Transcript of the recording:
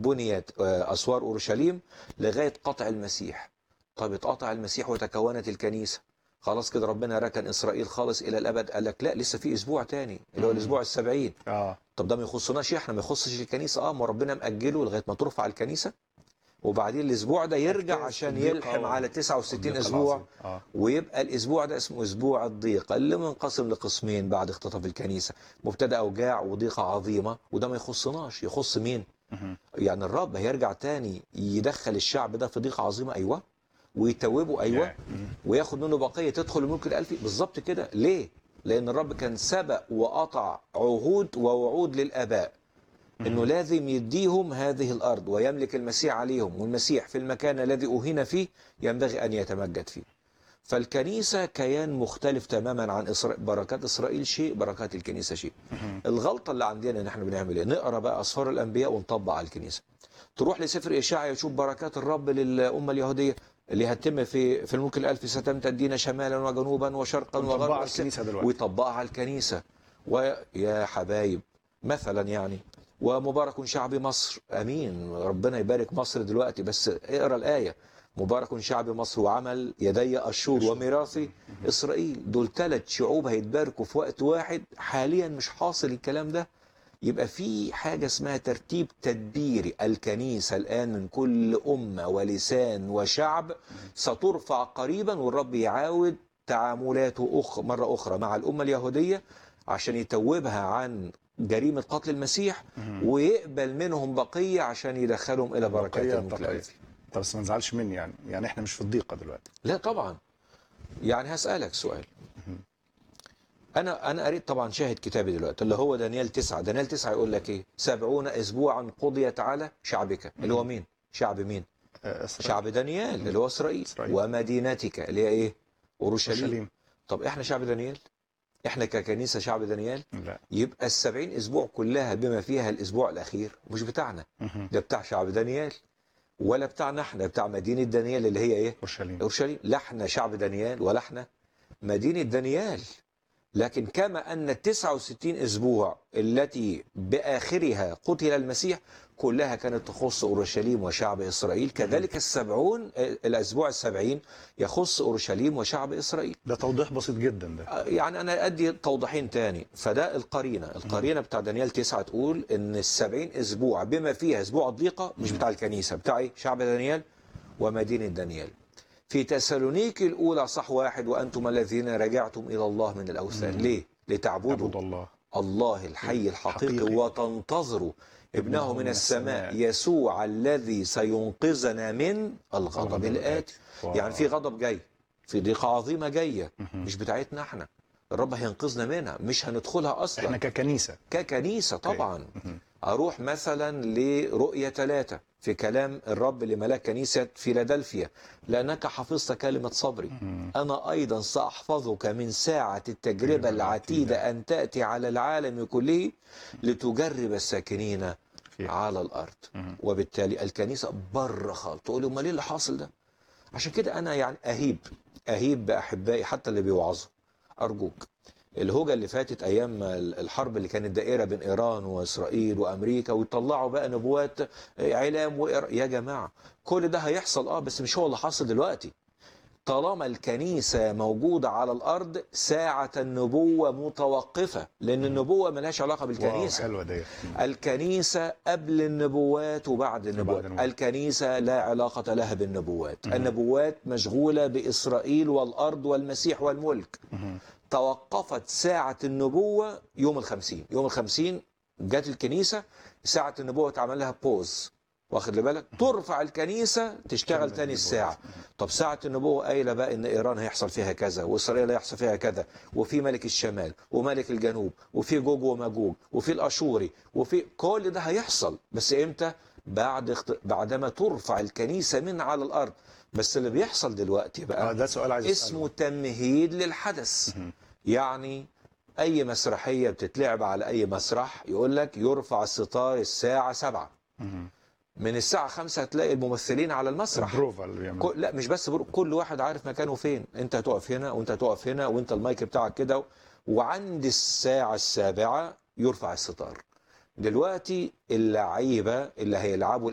بنيت آه، اسوار اورشليم لغايه قطع المسيح طب اتقطع المسيح وتكونت الكنيسه خلاص كده ربنا ركن اسرائيل خالص الى الابد قال لك لا لسه في اسبوع تاني اللي هو مم. الاسبوع السبعين اه طب ده ما يخصناش احنا ما يخصش الكنيسه اه ما ربنا مأجله لغايه ما ترفع الكنيسه وبعدين الاسبوع ده يرجع أكتاف عشان الضيقة يلحم على 69 والضيقة اسبوع العظيمة. اه ويبقى الاسبوع ده اسمه اسبوع الضيقه اللي منقسم لقسمين بعد اختطاف الكنيسه مبتدا اوجاع وضيقه عظيمه وده ما يخصناش يخص مين مهم. يعني الرب هيرجع تاني يدخل الشعب ده في ضيقه عظيمه ايوه ويتوبه ايوه يا. مم. وياخد منه بقيه تدخل الملك الالفي بالظبط كده ليه لان الرب كان سبق وقطع عهود ووعود للاباء انه لازم يديهم هذه الارض ويملك المسيح عليهم والمسيح في المكان الذي اهين فيه ينبغي ان يتمجد فيه فالكنيسه كيان مختلف تماما عن إسرائيل بركات اسرائيل شيء بركات الكنيسه شيء مهم. الغلطه اللي عندنا ان احنا بنعمل ايه نقرا بقى اسفار الانبياء ونطبق على الكنيسه تروح لسفر اشعيا يشوف بركات الرب للامه اليهوديه اللي هتتم في في الملك الالفي ستمتدين شمالا وجنوبا وشرقا ونطبقها على وغربا الكنيسة دلوقتي. ويطبقها على الكنيسه ويا حبايب مثلا يعني ومبارك شعب مصر امين ربنا يبارك مصر دلوقتي بس اقرا الايه مبارك شعب مصر وعمل يدي اشور وميراثي اسرائيل دول ثلاث شعوب هيتباركوا في وقت واحد حاليا مش حاصل الكلام ده يبقى في حاجه اسمها ترتيب تدبيري الكنيسه الان من كل امه ولسان وشعب سترفع قريبا والرب يعاود تعاملاته أخ مره اخرى مع الامه اليهوديه عشان يتوبها عن جريمه قتل المسيح مهم. ويقبل منهم بقيه عشان يدخلهم الى بركات بقية الملك بقية. الالفي طب بس ما نزعلش مني يعني يعني احنا مش في الضيقه دلوقتي لا طبعا يعني هسألك سؤال أنا أنا قريت طبعا شاهد كتابي دلوقتي اللي هو دانيال تسعة دانيال تسعة يقول لك إيه سبعون أسبوعا قضيت على شعبك اللي هو مين شعب مين آه، إسرائيل. شعب دانيال اللي هو إسرائيل إسرائيل. ومدينتك اللي هي إيه أورشليم اورشليم طب إحنا شعب دانيال إحنا ككنيسة شعب دانيال لا يبقى السبعين أسبوع كلها بما فيها الأسبوع الأخير مش بتاعنا مهم. ده بتاع شعب دانيال ولا بتاعنا إحنا بتاع مدينة دانيال اللي هي إيه اورشليم اورشليم لا احنا شعب دانيال ولا احنا مدينه دانيال لكن كما ان ال 69 اسبوع التي باخرها قتل المسيح كلها كانت تخص اورشليم وشعب اسرائيل كذلك السبعون آه، الاسبوع السبعين يخص اورشليم وشعب اسرائيل ده توضيح بسيط جدا ده آه، يعني انا ادي توضيحين تاني فده القرينه القرينه بتاع دانيال تسعة تقول ان السبعين اسبوع بما فيها اسبوع الضيقه مش بتاع الكنيسه بتاع إيه؟ شعب دانيال ومدينه دانيال في تسالونيكي الاولى صح واحد وانتم الذين رجعتم الى الله من الاوثان مم. ليه لتعبدوا عبد الله الله الحي الحقيقي حقيقي. وتنتظروا ابنه من السماء يسوع الذي سينقذنا من الغضب الآتي واو. يعني في غضب جاي في ضيقة عظيمة جاية مهم. مش بتاعتنا احنا الرب هينقذنا منها مش هندخلها أصلا احنا ككنيسه ككنيسة طبعا مهم. أروح مثلا لرؤية ثلاثة في كلام الرب لملاك كنيسة فيلادلفيا لأنك حفظت كلمة صبري مهم. أنا أيضا سأحفظك من ساعة التجربة التجربة العتيدة أن تأتي على العالم كله لتجرب الساكنين فيها. على الأرض مهم. وبالتالي الكنيسة بره خالص تقول امال ايه اللي حاصل ده عشان كده أنا يعني أهيب أهيب بأحبائي حتى اللي بيوعظوا أرجوك الهوجة اللي فاتت أيام الحرب اللي كانت دائرة بين إيران وإسرائيل وأمريكا ويطلعوا بقى نبوات علام وإير... يا جماعة كل ده هيحصل اه بس مش هو اللي حاصل دلوقتي طالما الكنيسة موجودة على الأرض ساعة النبوة متوقفة لأن النبوة ملهاش علاقة واو بالكنيسة حلوه ديت الكنيسة قبل النبوات وبعد النبوات النبوات. الكنيسة لا علاقة لها بالنبوات النبوات مشغولة بإسرائيل والأرض والمسيح والملك مهم. توقفت ساعة النبوة يوم الخمسين يوم الخمسين جت الكنيسة ساعة النبوة اتعمل لها بوز واخد لي بالك ترفع الكنيسة تشتغل كمل تاني النبوة. الساعة طب ساعة النبوة قايلة بقى ان ايران هيحصل فيها كذا واسرائيل هيحصل فيها كذا وفي ملك الشمال وملك الجنوب وفي جوج وماجوج وفي الاشوري وفي كل ده هيحصل بس امتى بعد اخت... بعدما ترفع الكنيسة من على الارض بس اللي بيحصل دلوقتي اه بقى ده سؤال عايز اسمه تمهيد للحدث مهم. يعني اي مسرحيه بتتلعب على اي مسرح يقول لك يرفع الستار الساعه سبعة مهم. من الساعه خمسة هتلاقي الممثلين على المسرح البروفا اللي بيعملوا كل لا مش بس برو- كل واحد عارف مكانه فين انت هتقف هنا وانت هتقف هنا وانت المايك بتاعك كده وعند الساعه السابعه يرفع الستار دلوقتي اللعيبه اللي هيلعبوا